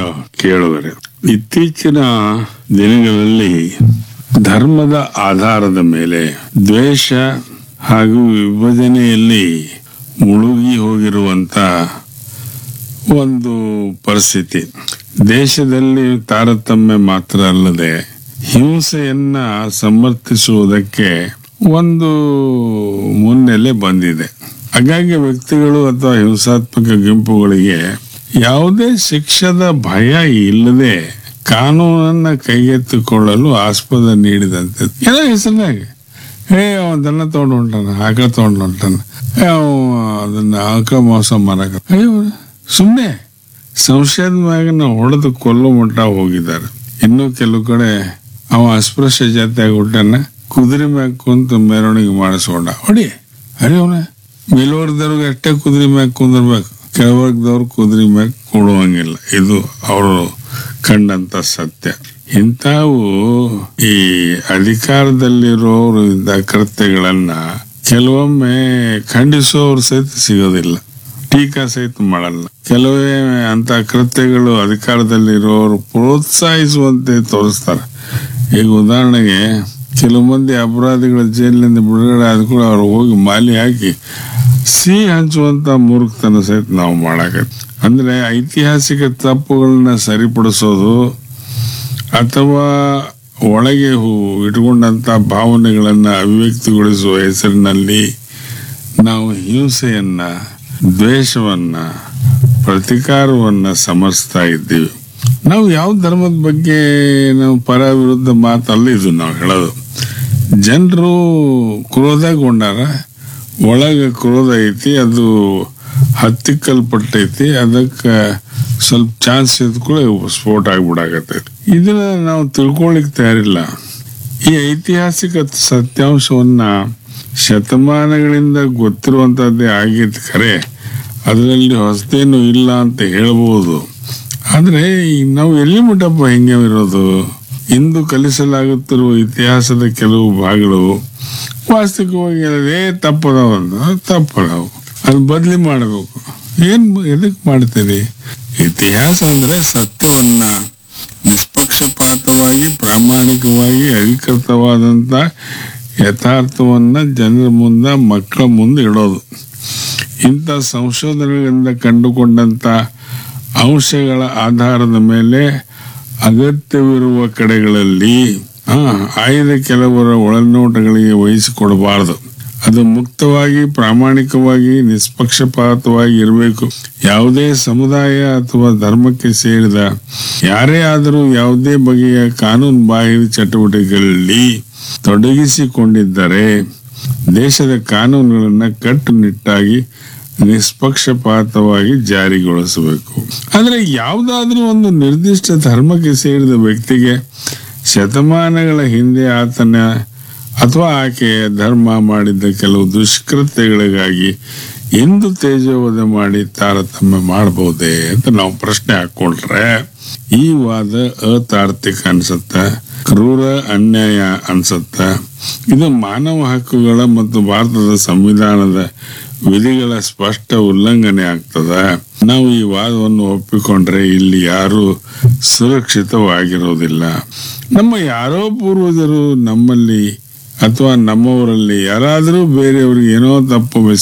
ಕೇಳುವರೆ ಇತ್ತೀಚಿನ ದಿನಗಳಲ್ಲಿ ಧರ್ಮದ ಆಧಾರದ ಮೇಲೆ ದ್ವೇಷ ಹಾಗೂ ವಿಭಜನೆಯಲ್ಲಿ ಮುಳುಗಿ ಹೋಗಿರುವಂತ ಒಂದು ಪರಿಸ್ಥಿತಿ ದೇಶದಲ್ಲಿ ತಾರತಮ್ಯ ಮಾತ್ರ ಅಲ್ಲದೆ ಹಿಂಸೆಯನ್ನ ಸಮರ್ಥಿಸುವುದಕ್ಕೆ ಒಂದು ಮುನ್ನೆಲೆ ಬಂದಿದೆ ಹಾಗಾಗಿ ವ್ಯಕ್ತಿಗಳು ಅಥವಾ ಹಿಂಸಾತ್ಮಕ ಗುಂಪುಗಳಿಗೆ ಯಾವುದೇ ಶಿಕ್ಷದ ಭಯ ಇಲ್ಲದೆ ಕಾನೂನನ್ನ ಕೈಗೆತ್ತಿಕೊಳ್ಳಲು ಆಸ್ಪದ ನೀಡಿದಂತೆ ಏನೋ ಹೆಸರಿನಾಗ ಏ ಅವ ದನ ತಗೊಂಡು ಹೊಂಟಾನ ಆಕಳ ತಗೊಂಡು ಹೊಂಟಾನ ಏ, ಅವ ಅದನ್ನ ಆಕ ಮೋಸ ಮಾರಕ ಅಯ್ಯೋ ಸುಮ್ಮನೆ ಸಂಶಯದ ಮ್ಯಾಗ ನಾವು ಹೊಡೆದು ಕೊಲ್ಲೋ ಮಟ್ಟ ಹೋಗಿದ್ದಾರೆ ಇನ್ನು ಕೆಲವು ಕಡೆ ಅವ ಅಸ್ಪೃಶ್ಯ ಜಾತಿಯಾಗಿ ಹುಟ್ಟಾನ ಕುದುರೆ ಮ್ಯಾಗ ಕುಂತು ಮೆರವಣಿಗೆ ಮಾಡಿಸ್ಕೊಂಡ ಹೊಡಿ ಅರಿಯವನ ಮೇಲ್ವರ್ಗದವ್ರಿಗೆ ಅಷ್ಟೇ ಕುದುರೆ ಮ್ಯಾಗ ಕುಂದಿರ್ಬೇಕು ಕೆಳವರ್ಗದವ್ರು ಕುದುರೆ ಮ್ಯಾಗ ಕೂಡುವಂಗಿಲ್ಲ ಇದು ಅವರು ಕಂಡಂತ ಸತ್ಯ ಇಂಥವು ಈ ಅಧಿಕಾರದಲ್ಲಿರೋರು ಇಂಥ ಕೃತ್ಯಗಳನ್ನ ಕೆಲವೊಮ್ಮೆ ಖಂಡಿಸುವವರು ಸಹಿತ ಸಿಗೋದಿಲ್ಲ ಟೀಕಾ ಸಹಿತ ಮಾಡಲ್ಲ ಕೆಲವೇ ಅಂತ ಕೃತ್ಯಗಳು ಅಧಿಕಾರದಲ್ಲಿರೋರು ಪ್ರೋತ್ಸಾಹಿಸುವಂತೆ ತೋರಿಸ್ತಾರೆ ಈಗ ಉದಾಹರಣೆಗೆ ಕೆಲವು ಮಂದಿ ಅಪರಾಧಿಗಳ ಜೈಲಿನಿಂದ ಬಿಡುಗಡೆ ಆದ ಕೂಡ ಅವ್ರು ಹೋಗಿ ಮಾಲಿ ಹಾಕಿ ಸಿಹಿ ಹಂಚುವಂತ ಮೂರ್ಖತನ ಸಹಿತ ನಾವು ಮಾಡಾಕತ್ತಿ ಅಂದ್ರೆ ಐತಿಹಾಸಿಕ ತಪ್ಪುಗಳನ್ನ ಸರಿಪಡಿಸೋದು ಅಥವಾ ಒಳಗೆ ಹೂ- ಇಟ್ಕೊಂಡಂತ ಭಾವನೆಗಳನ್ನ ಅಭಿವ್ಯಕ್ತಿಗೊಳಿಸುವ ಹೆಸರಿನಲ್ಲಿ ನಾವು ಹಿಂಸೆಯನ್ನ ದ್ವೇಷವನ್ನ ಪ್ರತಿಕಾರವನ್ನ ಸಮರ್ಸ್ತಾ ಇದ್ದೀವಿ ನಾವು ಯಾವ ಧರ್ಮದ ಬಗ್ಗೆ ನಾವು ಪರ ವಿರುದ್ಧ ಮಾತಲ್ಲ ಇದು ನಾವು ಹೇಳೋದು ಜನರು ಕ್ರೋಧಗೊಂಡಾರ ಒಳಗ ಕ್ರೋಧ ಐತಿ ಅದು ಹತ್ತಿಕ್ಕಲ್ಪಟ್ಟೈತಿ ಅದಕ್ಕೆ ಸ್ವಲ್ಪ ಚಾನ್ಸ್ ಇದ್ಕೊಳ್ಳಿ ಸ್ಫೋಟ ಆಗ್ಬಿಡಾಕತ್ತೈತಿ ಇದನ್ನ ನಾವು ತಿಳ್ಕೊಳಿಕ್ ತಯಾರಿಲ್ಲ ಈ ಐತಿಹಾಸಿಕ ಸತ್ಯಾಂಶವನ್ನ ಶತಮಾನಗಳಿಂದ ಗೊತ್ತಿರುವಂತದ್ದೇ ಆಗೈತಿ ಖರೆ ಅದರಲ್ಲಿ ಹೊಸದೇನು ಇಲ್ಲ ಅಂತ ಹೇಳ್ಬೋದು ಆದ್ರೆ ಈ ನಾವು ಎಲ್ಲಿ ಮುಟ್ಟಪ್ಪ ಹೆಂಗೆ ಇರೋದು ಇಂದು ಕಲಿಸಲಾಗುತ್ತಿರುವ ಇತಿಹಾಸದ ಕೆಲವು ಭಾಗಗಳು ವಾಸ್ತವಿಕವಾಗಿ ಅದೇ ತಪ್ಪದವ ತಪ್ಪದವು ಅದು ಬದಲಿ ಮಾಡಬೇಕು ಏನ್ ಎದಕ್ ಮಾಡ್ತೀರಿ ಇತಿಹಾಸ ಅಂದ್ರೆ ಸತ್ಯವನ್ನ ನಿಷ್ಪಕ್ಷಪಾತವಾಗಿ ಪ್ರಾಮಾಣಿಕವಾಗಿ ಅಧಿಕೃತವಾದಂತ ಯಥಾರ್ಥವನ್ನ ಜನರ ಮುಂದೆ ಮಕ್ಕಳ ಮುಂದೆ ಇಡೋದು ಇಂಥ ಸಂಶೋಧನೆಗಳಿಂದ ಕಂಡುಕೊಂಡಂತ ಅಂಶಗಳ ಆಧಾರದ ಮೇಲೆ ಅಗತ್ಯವಿರುವ ಕಡೆಗಳಲ್ಲಿ ಆ, ಆಯ್ದ ಕೆಲವರ ಒಳನೋಟಗಳಿಗೆ ವಹಿಸಿಕೊಡಬಾರದು ಅದು ಮುಕ್ತವಾಗಿ ಪ್ರಾಮಾಣಿಕವಾಗಿ ನಿಷ್ಪಕ್ಷಪಾತವಾಗಿ ಇರಬೇಕು ಯಾವುದೇ ಸಮುದಾಯ ಅಥವಾ ಧರ್ಮಕ್ಕೆ ಸೇರಿದ ಯಾರೇ ಆದರೂ ಯಾವುದೇ ಬಗೆಯ ಕಾನೂನು ಬಾಹಿರ ಚಟುವಟಿಕೆಗಳಲ್ಲಿ ತೊಡಗಿಸಿಕೊಂಡಿದ್ದರೆ ದೇಶದ ಕಾನೂನುಗಳನ್ನ ಕಟ್ಟುನಿಟ್ಟಾಗಿ ನಿಷ್ಪಕ್ಷಪಾತವಾಗಿ ಜಾರಿಗೊಳಿಸಬೇಕು ಆದ್ರೆ ಯಾವುದಾದ್ರೂ ಒಂದು ನಿರ್ದಿಷ್ಟ ಧರ್ಮಕ್ಕೆ ಸೇರಿದ ವ್ಯಕ್ತಿಗೆ ಶತಮಾನಗಳ ಹಿಂದೆ ಆತನ ಅಥವಾ ಆಕೆಯ ಧರ್ಮ ಮಾಡಿದ್ದ ಕೆಲವು ದುಷ್ಕೃತ್ಯಗಳಿಗಾಗಿ ಎಂದು ತೇಜೋವಧೆ ಮಾಡಿ ತಾರತಮ್ಯ ಮಾಡಬಹುದೇ ಅಂತ ನಾವು ಪ್ರಶ್ನೆ ಹಾಕೊಂಡ್ರೆ ಈ ವಾದ ಅತಾರ್ತಿಕ ಅನ್ಸತ್ತ ಕ್ರೂರ ಅನ್ಯಾಯ ಅನ್ಸತ್ತ ಇದು ಮಾನವ ಹಕ್ಕುಗಳ ಮತ್ತು ಭಾರತದ ಸಂವಿಧಾನದ ವಿಧಿಗಳ ಸ್ಪಷ್ಟ ಉಲ್ಲಂಘನೆ ಆಗ್ತದ ನಾವು ಈ ವಾದವನ್ನು ಒಪ್ಪಿಕೊಂಡ್ರೆ ಇಲ್ಲಿ ಯಾರು ಸುರಕ್ಷಿತವಾಗಿರೋದಿಲ್ಲ ನಮ್ಮ ಯಾರೋ ಪೂರ್ವಜರು ನಮ್ಮಲ್ಲಿ ಅಥವಾ ನಮ್ಮವರಲ್ಲಿ ಯಾರಾದರೂ ಬೇರೆಯವರಿಗೆ ಏನೋ ತಪ್ಪು